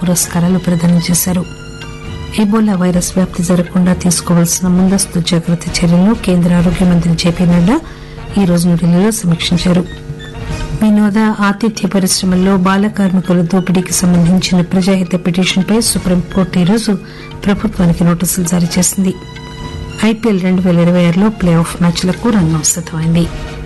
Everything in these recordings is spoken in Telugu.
పురస్కారాలు ప్రదానం చేశారు ఎబోలా వైరస్ వ్యాప్తి జరగకుండా తీసుకోవాల్సిన ముందస్తు జాగ్రత్త చర్యలను కేంద్ర ఆరోగ్య మంత్రి జేపీ నడ్డా ఈ రోజు న్యూఢిల్లీలో సమీక్షించారు వినోద ఆతిథ్య పరిశ్రమల్లో బాల కార్మికుల దోపిడీకి సంబంధించిన ప్రజాహిత పిటిషన్పై సుప్రీంకోర్టు ఈరోజు ప్రభుత్వానికి నోటీసులు జారీ చేసింది ఐపీఎల్ రెండు పేల ఇరవై ఆరులో ప్లే ఆఫ్ మ్యాచ్లకు రంగం సిద్దమైంది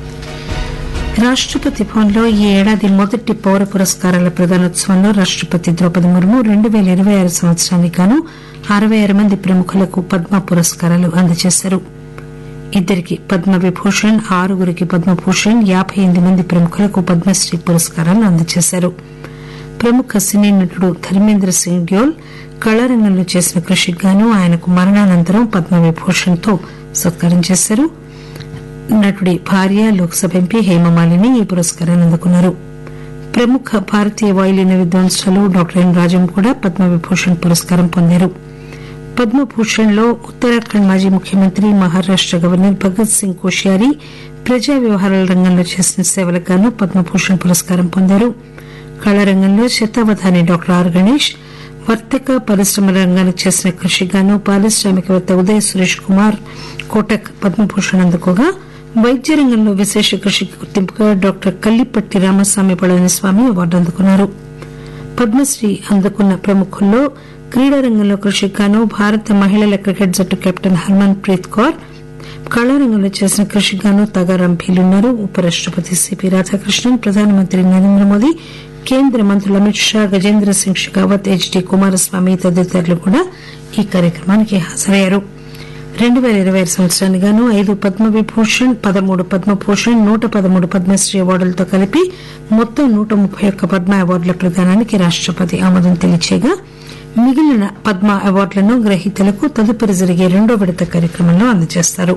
రాష్టపతి భవన్లో ఈ ఏడాది మొదటి పౌర పురస్కారాల ప్రదానోత్సవంలో రాష్టపతి ద్రౌపది ముర్ము రెండు పేల ఇరవై ఆరు సంవత్సరానికి గాను అరవై ఆరు మంది ప్రముఖులకు పద్మ పురస్కారాలు అందజేశారు ఇద్దరికి పద్మ విభూషణ్ ఆరుగురికి పద్మభూషణ్ యాబై ఎనిమిది మంది ప్రముఖులకు పద్మశ్రీ పురస్కారాలను అందజేశారు ప్రముఖ సినీ నటుడు ధర్మేంద్ర సింగ్ డ్యోల్ కళారంగంలో చేసిన కృషికి గాను ఆయనకు మరణానంతరం పద్మ విభూషణ్ తో సత్కారం చేశారు నటుడి భార్య లోక్సభ ఎంపీ హేమమాలిని ఈ పురస్కారాన్ని అందుకున్నారు ప్రముఖ భారతీయ వాయులీన విద్వాంసులు డాక్టర్ ఎన్ రాజం కూడా పద్మ విభూషణ్ పురస్కారం పొందారు పద్మభూషణ్ లో ఉత్తరాఖండ్ మాజీ ముఖ్యమంత్రి మహారాష్ట గవర్నర్ భగత్ సింగ్ కోశ్యారి ప్రజా వ్యవహారాల రంగంలో చేసిన సేవలకు గాను పద్మభూషణ్ పురస్కారం పొందారు కళారంగంలో శతావధాని డాక్టర్ ఆర్ గణేష్ వర్తక పరిశ్రమల రంగానికి చేసిన కృషికి గాను పారిశ్రామికవేత్త ఉదయ్ సురేష్ కుమార్ కోటక్ పద్మభూషణ్ అందుకోగా వైద్య రంగంలో విశేష కృషికి గుర్తింపుగా డాక్టర్ కల్లిపట్టి రామస్వామి పళనిస్వామి అవార్డు అందుకున్నారు పద్మశ్రీ అందుకున్న ప్రముఖుల్లో క్రీడా రంగంలో కృషికి గాను భారత మహిళల క్రికెట్ జట్టు కెప్టెన్ హర్మన్ ప్రీత్ కౌర్ కళారంగంలో చేసిన కృషికి గాను తగారం భీలున్నారు ఉపరాష్టపతి సిపి రాధాకృష్ణన్ ప్రధానమంత్రి నరేంద్ర మోదీ కేంద్ర మంత్రులు అమిత్ షా గజేంద్ర సింగ్ షెకావత్ హెచ్డి కుమారస్వామి తదితరులు కూడా ఈ కార్యక్రమానికి హాజరయ్యారు రెండు పేల ఇరవై ఆరు సంవత్సరానికి గాను ఐదు పద్మ విభూషణ్ పదమూడు పద్మభూషణ్ నూట పదమూడు పద్మశ్రీ అవార్డులతో కలిపి మొత్తం నూట ముప్పై ఒక్క పద్మ అవార్డుల ప్రదానానికి రాష్టపతి ఆమోదం తెలియచేయగా మిగిలిన పద్మ అవార్డులను గ్రహీతలకు తదుపరి జరిగే రెండో విడత కార్యక్రమంలో అందజేస్తారు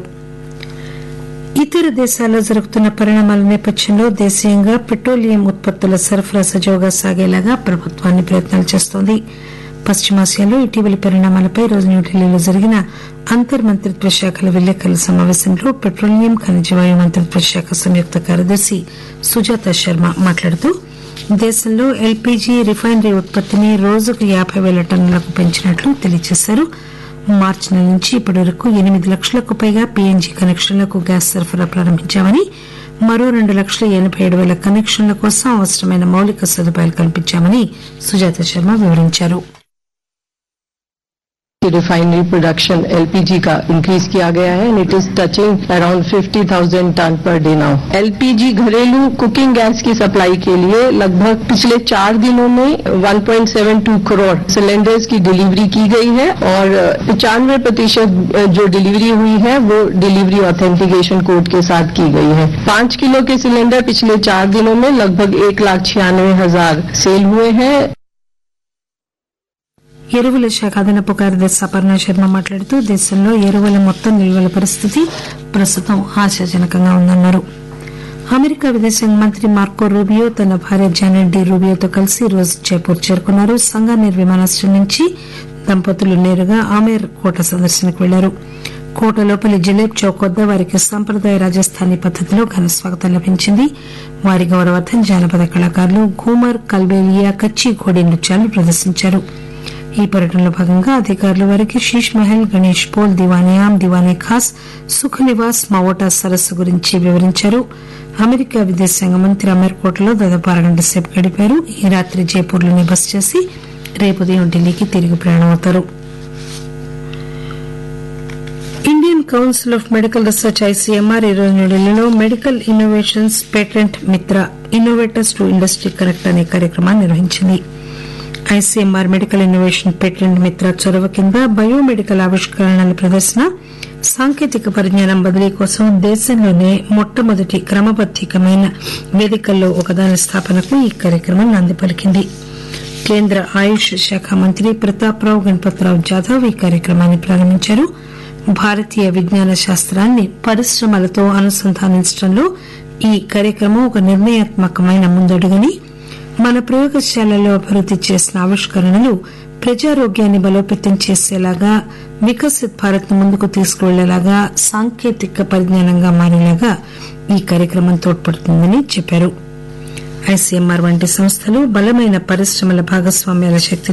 ఇతర దేశాల్లో జరుగుతున్న పరిణామాల నేపథ్యంలో దేశీయంగా పెట్రోలియం ఉత్పత్తుల సరఫరా సజావుగా సాగేలాగా ప్రభుత్వాన్ని ప్రయత్నాలు చేస్తోంది పశ్చిమాసియాలో ఇటీవలి పరిణామాలపై రోజు న్యూఢిల్లీలో జరిగిన అంతర్ మంత్రిత్వ శాఖల విలేకరుల సమావేశంలో పెట్రోలియం ఖనిజవాయు మంత్రిత్వ శాఖ సంయుక్త కార్యదర్శి సుజాత శర్మ మాట్లాడుతూ దేశంలో ఎల్పీజీ రిఫైనరీ ఉత్పత్తిని రోజుకు యాబై పేల టన్నులకు పెంచినట్లు తెలియజేశారు మార్చి నెల నుంచి ఇప్పటి వరకు ఎనిమిది లక్షలకు పైగా పీఎన్జీ కనెక్షన్లకు గ్యాస్ సరఫరా ప్రారంభించామని మరో రెండు లక్షల ఎనబై ఏడు పేల కనెక్షన్ల కోసం అవసరమైన మౌలిక సదుపాయాలు కల్పించామని సుజాత శర్మ వివరించారు की रिफाइनरी प्रोडक्शन एलपीजी का इंक्रीज किया गया है and it is touching around 50,000 ton per day now LPG घरेलू कुकिंग गैस की सप्लाई के लिए लगभग पिछले चार दिनों में 1.72 करोड़ सिलेंडर्स की डिलीवरी की गई है और पचानवे प्रतिशत जो डिलीवरी हुई है वो डिलीवरी ऑथेंटिकेशन कोड के साथ की गई है पांच किलो के सिलेंडर पिछले चार दिनों में लगभग एक लाख छियानवे हजार सेल हुए हैं ఎరువుల శాఖ అదనపు కార్యదర్శి అపర్ణ శర్మ మాట్లాడుతూ దేశంలో ఎరువుల మొత్తం నిల్వల పరిస్థితి ప్రస్తుతం ఆశాజనకంగా ఉందన్నారు అమెరికా విదేశాంగ మంత్రి మార్కో రూబియో తన భార్య జానెట్ డి రూబియోతో కలిసి ఈ రోజు జైపూర్ చేరుకున్నారు సంగానేర్ విమానాశ్రయం నుంచి దంపతులు నేరుగా ఆమేర్ కోట సందర్శనకు వెళ్లారు కోట లోపలి జిలేబ్ చౌక్ వద్ద వారికి సంప్రదాయ రాజస్థానీ పద్దతిలో ఘన స్వాగతం లభించింది వారి గౌరవార్థం జానపద కళాకారులు ఘూమర్ కల్బేలియా కచ్చి ఘోడి నృత్యాలు ప్రదర్శించారు ఈ పర్యటనలో భాగంగా అధికారులు వారికి శీష్ మహల్ గణేష్ పోల్ దివానియాం దివానీ ఖాస్ సుఖ నివాస్ మావోటా సరస్సు గురించి వివరించారు అమెరికా విదేశాంగ మంత్రి అమర్కోటలో దాదాపు అరగంట సేపు గడిపారు ఈ రాత్రి జైపూర్లోనే బస చేసి రేపు ఉదయం ఢిల్లీకి తిరిగి ప్రయాణమవుతారు Indian council of medical research ICMR ఈరోజు న్యూఢిల్లీలో medical innovations patent Mitra innovators to industry connect అనే కార్యక్రమాన్ని నిర్వహించింది ఐసీఎంఆర్ మెడికల్ ఇన్నోవేషన్ పేటెంట్ మిత్ర చొరవ కింద బయోమెడికల్ ఆవిష్కరణల ప్రదర్శన సాంకేతిక పరిజ్ఞానం బదిలీ కోసం దేశంలోనే మొట్టమొదటి క్రమబద్దీకమైన వేదికల్లో ఒకదాని స్థాపనకు ఈ కార్యక్రమం నాంది పలికింది కేంద్ర ఆయుష్ శాఖ మంత్రి ప్రతాప్రావు గణపతిరావు జాదవ్ ఈ కార్యక్రమాన్ని ప్రారంభించారు భారతీయ విజ్ఞాన శాస్త్రాన్ని పరిశ్రమలతో అనుసంధానించడంలో ఈ కార్యక్రమం ఒక నిర్ణయాత్మకమైన ముందడుగని మన ప్రయోగశాలలో అభివృద్ది చేసిన ఆవిష్కరణలు ప్రజారోగ్యాన్ని బలోపేతం చేసేలాగా వికసిత్ భారత్ ను ముందుకు తీసుకువెళ్లేలాగా సాంకేతిక పరిజ్ఞానంగా మారేలాగా ఈ కార్యక్రమం తోడ్పడుతుందని చెప్పారు ఐసీఎంఆర్ వంటి సంస్థలు బలమైన పరిశ్రమల భాగస్వామ్యాల శక్తి